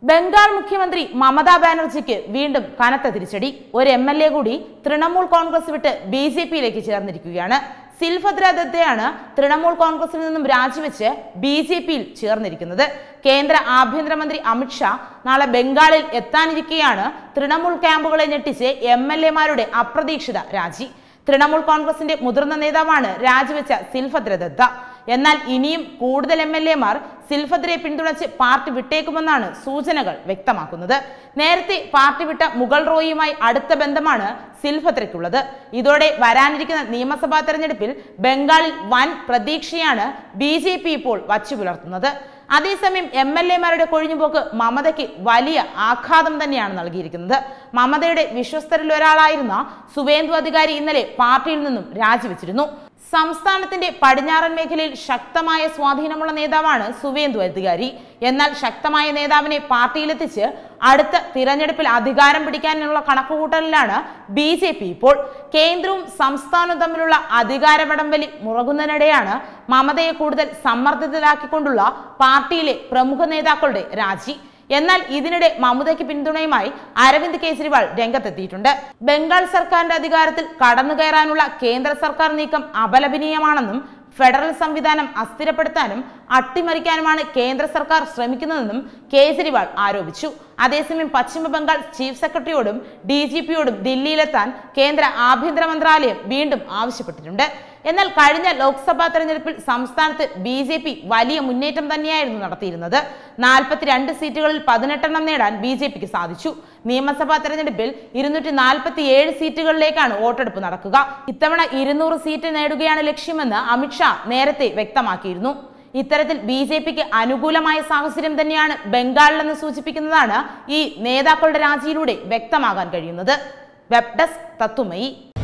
ബംഗാൾ മുഖ്യമന്ത്രി മമതാ ബാനർജിക്ക് വീണ്ടും കനത്ത തിരിച്ചടി ഒരു എം എൽ എ കൂടി തൃണമൂൽ കോൺഗ്രസ് വിട്ട് ബി ജെ പിയിലേക്ക് ചേർന്നിരിക്കുകയാണ് സിൽഭദ്ര ദത്തയാണ് തൃണമൂൽ കോൺഗ്രസിൽ നിന്നും രാജിവെച്ച് ബി ജെ പിയിൽ ചേർന്നിരിക്കുന്നത് കേന്ദ്ര ആഭ്യന്തരമന്ത്രി അമിത്ഷാ നാളെ ബംഗാളിൽ എത്താനിരിക്കെയാണ് തൃണമൂൽ ക്യാമ്പുകളെ ഞെട്ടിച്ച് എം എൽ എമാരുടെ അപ്രതീക്ഷിത രാജി തൃണമൂൽ കോൺഗ്രസിന്റെ മുതിർന്ന നേതാവാണ് രാജിവെച്ച സിൽഭദ്ര ദത്ത എന്നാൽ ഇനിയും കൂടുതൽ എം എൽ എമാർ സിൽഭദ്രയെ പിന്തുണച്ച് പാർട്ടി വിട്ടേക്കുമെന്നാണ് സൂചനകൾ വ്യക്തമാക്കുന്നത് നേരത്തെ പാർട്ടി വിട്ട മുഗൾ റോയിയുമായി അടുത്ത ബന്ധമാണ് സിൽഭദ്രയ്ക്കുള്ളത് ഇതോടെ വരാനിരിക്കുന്ന നിയമസഭാ തെരഞ്ഞെടുപ്പിൽ ബംഗാളിൽ വൻ പ്രതീക്ഷയാണ് ബി ജെ പി ഇപ്പോൾ വച്ചു പുലർത്തുന്നത് അതേസമയം എം എൽ എമാരുടെ കൊഴിഞ്ഞുപോക്ക് മമതയ്ക്ക് വലിയ ആഘാതം തന്നെയാണ് നൽകിയിരിക്കുന്നത് മമതയുടെ വിശ്വസ്തരിൽ ഒരാളായിരുന്ന സുവേന്ദു അധികാരി ഇന്നലെ പാർട്ടിയിൽ നിന്നും രാജിവെച്ചിരുന്നു സംസ്ഥാനത്തിന്റെ പടിഞ്ഞാറൻ മേഖലയിൽ ശക്തമായ സ്വാധീനമുള്ള നേതാവാണ് സുവേന്ദു അധികാരി എന്നാൽ ശക്തമായ നേതാവിനെ പാർട്ടിയിലെത്തിച്ച് അടുത്ത തിരഞ്ഞെടുപ്പിൽ അധികാരം പിടിക്കാനുള്ള കണക്കുകൂട്ടലിലാണ് ബി ജെ പി ഇപ്പോൾ കേന്ദ്രവും സംസ്ഥാനവും തമ്മിലുള്ള അധികാര വടംവലി മുറകുന്നതിനിടെയാണ് മമതയെ കൂടുതൽ സമ്മർദ്ദത്തിലാക്കിക്കൊണ്ടുള്ള പാർട്ടിയിലെ പ്രമുഖ നേതാക്കളുടെ രാജി എന്നാൽ ഇതിനിടെ മമതയ്ക്ക് പിന്തുണയുമായി അരവിന്ദ് കെജ്രിവാൾ രംഗത്തെത്തിയിട്ടുണ്ട് ബംഗാൾ സർക്കാരിന്റെ അധികാരത്തിൽ കടന്നുകയറാനുള്ള കേന്ദ്ര സർക്കാർ നീക്കം അപലപനീയമാണെന്നും ഫെഡറൽ സംവിധാനം അസ്ഥിരപ്പെടുത്താനും അട്ടിമറിക്കാനുമാണ് കേന്ദ്ര സർക്കാർ ശ്രമിക്കുന്നതെന്നും കേജ്രിവാൾ ആരോപിച്ചു അതേസമയം പശ്ചിമ ബംഗാൾ ചീഫ് സെക്രട്ടറിയോടും ഡി ജി പിയോടും ദില്ലിയിലെത്താൻ കേന്ദ്ര ആഭ്യന്തര മന്ത്രാലയം വീണ്ടും ആവശ്യപ്പെട്ടിട്ടുണ്ട് എന്നാൽ കഴിഞ്ഞ ലോക്സഭാ തെരഞ്ഞെടുപ്പിൽ സംസ്ഥാനത്ത് ബി ജെ പി വലിയ മുന്നേറ്റം തന്നെയായിരുന്നു നടത്തിയിരുന്നത് നാൽപ്പത്തിരണ്ട് സീറ്റുകളിൽ പതിനെട്ടെണ്ണം നേടാൻ ബി ജെ പിക്ക് സാധിച്ചു നിയമസഭാ തെരഞ്ഞെടുപ്പിൽ ഇരുന്നൂറ്റി നാൽപ്പത്തി ഏഴ് സീറ്റുകളിലേക്കാണ് വോട്ടെടുപ്പ് നടക്കുക ഇത്തവണ ഇരുന്നൂറ് സീറ്റ് നേടുകയാണ് ലക്ഷ്യമെന്ന് അമിത്ഷാ നേരത്തെ വ്യക്തമാക്കിയിരുന്നു ഇത്തരത്തിൽ ബി ജെ പിക്ക് അനുകൂലമായ സാഹചര്യം തന്നെയാണ് ബംഗാളിലെന്ന് സൂചിപ്പിക്കുന്നതാണ് ഈ നേതാക്കളുടെ രാജിയിലൂടെ വ്യക്തമാകാൻ കഴിയുന്നത് വെബ് ഡെസ്ക് തത്തുമയി